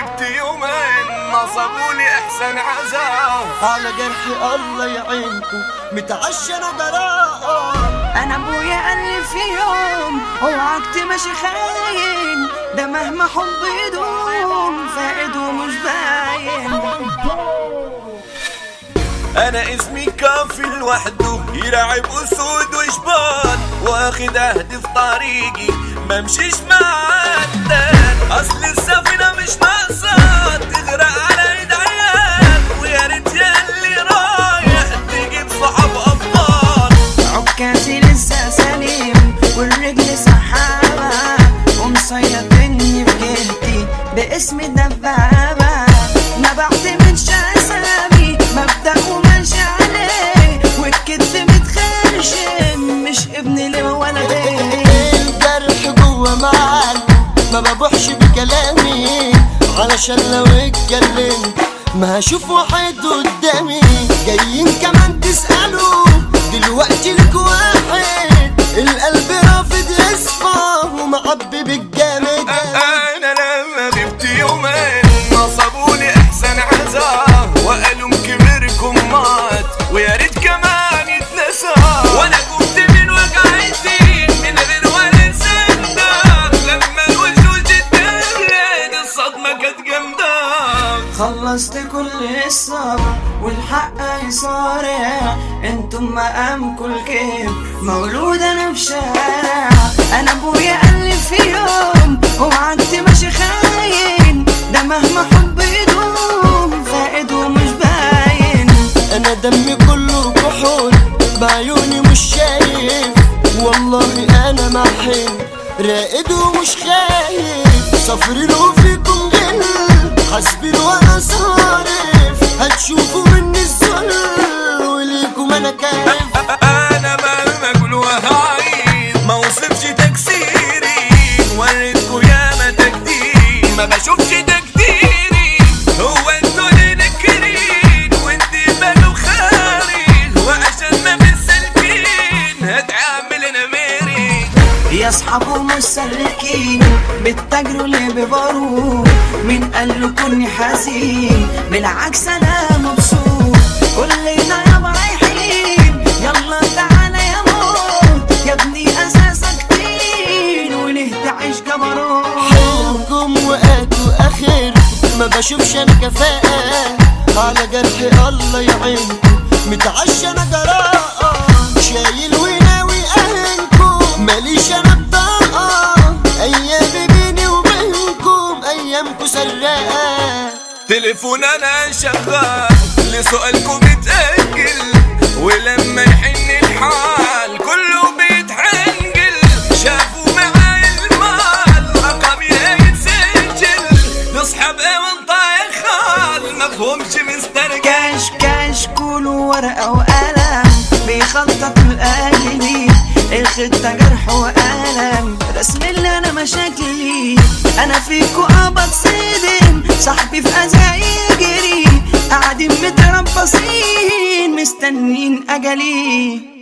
غبت يومين نصبولي احسن عذاب على جرحي الله يعينكم متعشى انا جراء انا ابويا قال لي في يوم اوعك تمشي خاين ده مهما حب يدوم فائد ومش باين انا اسمي كافي لوحده يرعب اسود وشبان واخد عهد في طريقي ممشيش مع عداد اصل السفينه مش ناقصه تغرق على ايد عيال ويا ريت يا اللي رايح تجيب صحاب ابطال عكازي لسه سليم والرجل سحابة ومصيطني في جهتي باسم الدبابة ما بعتمدش اسامي مبدأ وماشي عليه والكتف متخرشم مش ابن ليه ولا غير الجرح جوه معاك ما ببوحش بكلامي علشان لو اتكلمت ما هشوف واحد قدامي جايين كمان تسألوا دلوقتي لك واحد القلب رافض يصفى ومعبي بالجامد انا لما غبت يومين نصبولي احسن عذاب وقالوا كبركم مات ويا ريت كمان يتنسى وانا قمت من وجعتي من غير ولا صندوق لما الوجود اتدلت الصدمه كانت جامده خلصت كل الصبر والحق يصارع انتم مقامكم الكيف مولود انا في شارع انا ابويا قال لي في يوم اوعك تمشي خاين ده مهما حب يدوم فائد ومش باين انا دمي كله كحول بعيوني مش شايف والله انا محن راقد ومش خايف صفري له فيكم غل حسبي وانا صارف هتشوفوا مني الذل وليكم انا كيف انا مهما اقول وهعيد ما وصفش تكسيري وريتكوا ياما تجديد ما بشوفش تقديري هو انتوا اللي نكرين وانتي بالو خارج وعشان ما بالسالكين هتعامل انا ميري يا اصحابه مسلكين بتجروا ليه ببارود مين قال لكم حزين بالعكس انا مبسوط كلنا يابا رايحين يلا تعالى يا موت يا ابني اساسك تين وليه تعيش جبروت حلمكم وقتوا اخر ما بشوفش انا كفاءة على جرح الله يعينكم متعشى انا جراءة شايل وناوي اهنكم ماليش انا بطاقة ايام بيني وبينكم ايامكم سراقة تليفون انا شغال لسؤالكم متأجل ولما يحن الحال كله بيتحنجل شافوا معايا المال رقمي هيتسجل نصحى بقى ونطايا خال مفهومش مسترجل كاش كاش كول ورقة وقلم بيخطط القلبي الخطة جرح وألم رسم اللي أنا مشاكلي أنا فيكو أبط صدم صاحبي في أذى يجري قاعدين متربصين مستنين أجلي